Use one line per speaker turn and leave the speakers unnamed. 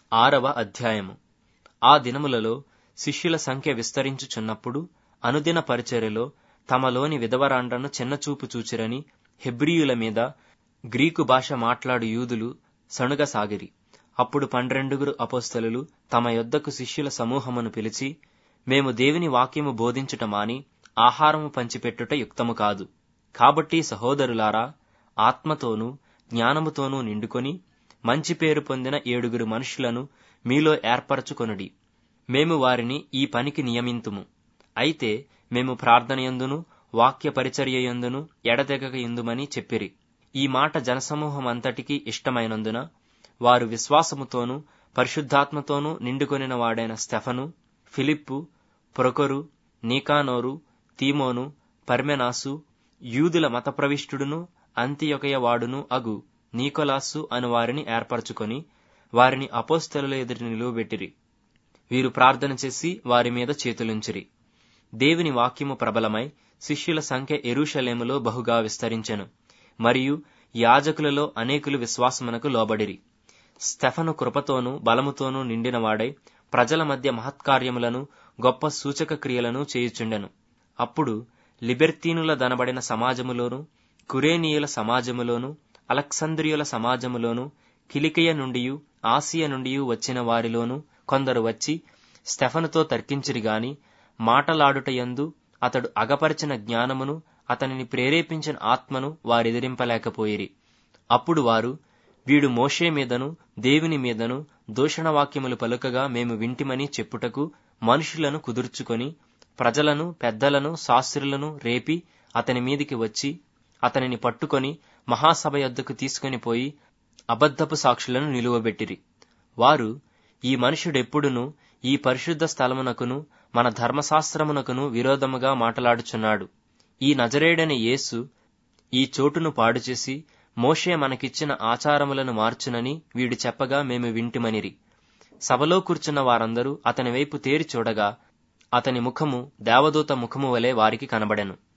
ఆరవ అధ్యాయము ఆ దినములలో శిష్యుల సంఖ్య విస్తరించుచున్నప్పుడు అనుదిన పరిచర్యలో తమలోని విధవరాండ్రను చిన్నచూపు చూచిరని హెబ్రీయుల మీద గ్రీకు భాష మాట్లాడు యూదులు సణుగసాగిరి అప్పుడు పన్నెండుగురు అపోస్తలులు తమ యొద్దకు శిష్యుల సమూహమును పిలిచి మేము దేవుని వాక్యము బోధించుట మాని ఆహారము పంచిపెట్టుట యుక్తము కాదు కాబట్టి సహోదరులారా ఆత్మతోనూ జ్ఞానముతోనూ నిండుకొని మంచి పేరు పొందిన ఏడుగురు మనుషులను మీలో ఏర్పరచుకొనుడి మేము వారిని ఈ పనికి నియమింతుము అయితే మేము ప్రార్థనయందును వాక్య పరిచర్యయందును ఎడతెగక ఎందుమని చెప్పిరి ఈ మాట జనసమూహమంతటికీ ఇష్టమైనందున వారు విశ్వాసముతోనూ పరిశుద్ధాత్మతోనూ నిండుకొనిన వాడైన స్టెఫను ఫిలిప్పు ప్రొకొరు నీకానోరు తీమోను పర్మెనాసు యూదుల మతప్రవిష్టుడును అంత్యొకయ వాడును అగు నీకొలాసు అను వారిని ఏర్పరచుకొని వారిని అపోస్తలుల ఎదుట నిలువబెట్టిరి వీరు ప్రార్థన చేసి వారి మీద చేతులుంచిరి దేవుని వాక్యము ప్రబలమై శిష్యుల సంఖ్య ఎరుషలేములో బహుగా విస్తరించెను మరియు యాజకులలో అనేకులు విశ్వాసమునకు లోబడిరి స్టెఫను కృపతోనూ బలముతోనూ నిండినవాడై ప్రజల మధ్య మహత్కార్యములను గొప్ప సూచక క్రియలను చేయుచుండెను అప్పుడు లిబెర్తీనుల దనబడిన సమాజములోను కురేనీయుల సమాజములోను అలెక్సంద్రియుల సమాజములోను కిలికియ నుండియు ఆసియ నుండియు వచ్చిన వారిలోను కొందరు వచ్చి స్టెఫనుతో తర్కించిరి గాని మాటలాడుటయందు అతడు అగపరిచిన జ్ఞానమును అతనిని ప్రేరేపించిన ఆత్మను వారెదిరింపలేకపోయిరి అప్పుడు వారు వీడు మోషే మీదను దేవుని మీదను దూషణవాక్యములు పలుకగా మేము వింటిమని చెప్పుటకు మనుషులను కుదుర్చుకొని ప్రజలను పెద్దలను శాస్త్రులను రేపి అతని మీదికి వచ్చి అతనిని పట్టుకొని మహాసభ యొద్దకు తీసుకుని పోయి అబద్ధపు సాక్షులను నిలువబెట్టిరి వారు ఈ మనుషుడెప్పుడును ఈ పరిశుద్ధ స్థలమునకును మన ధర్మశాస్త్రమునకును విరోధముగా మాట్లాడుచున్నాడు ఈ నజరేడని యేసు ఈ చోటును పాడుచేసి మోషే మనకిచ్చిన ఆచారములను మార్చునని వీడు చెప్పగా మేము వింటిమనిరి సభలో కూర్చున్న వారందరూ అతని వైపు తేరి చూడగా అతని ముఖము దేవదూత ముఖము వలె వారికి కనబడెను